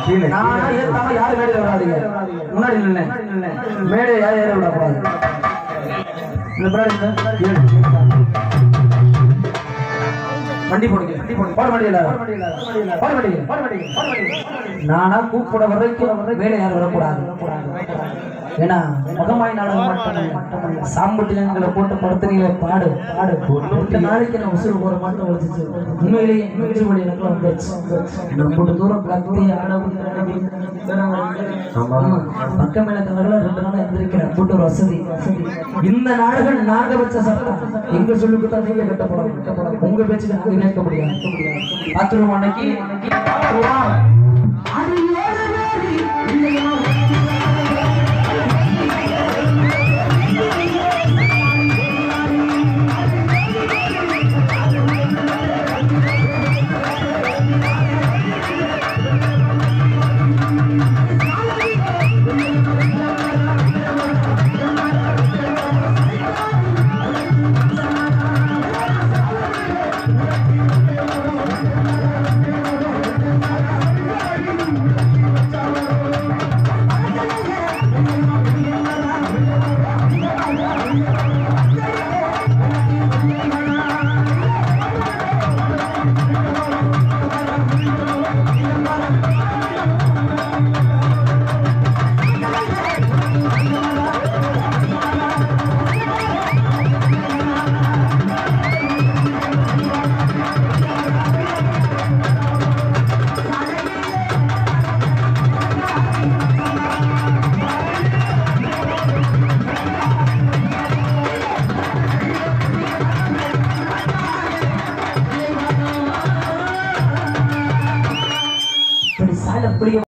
கீழே நானா ஏத்தாம யாரும் மேடையில வராதீங்க முன்னாடி நின்னு மேடை யாரும் ஏற விடக்கூடாது இந்த பின்னாடி நின்னு ஏறு. வண்டி போடுங்க வண்டி போடுங்க போட மாட்டீங்களா போட மாட்டீங்க போட மாட்டீங்க போட மாட்டீங்க நானா கூப்பிட வரைக்கும் மேலே யாரும் வரக்கூடாது ஏன்னா முகமாய் நாடகம் மட்டும் சாம்பட்டியங்களை போட்டு படுத்துறீங்களே பாடு பாடு ஒரு நாளைக்கு நான் உசுறு போற மாட்டேன் ஒழிச்சிச்சு உண்மையிலேயே நெஞ்சு வழி எனக்கு வந்துச்சு நான் போட்டு தூரம் கத்தி ஆடவும் பக்கம் மேல கலர்ல ரெண்டு நாளா எந்திரிக்கிறேன் போட்டு ஒரு வசதி வசதி இந்த நாடுகள் நாங்க வச்ச சட்டம் எங்க சொல்லுக்கு தான் நீங்க கட்டப்படும் உங்க பேச்சுக்கு நாங்க கேட்க முடியாது பாத்துருவோம் அன்னைக்கு பாத்துருவோம்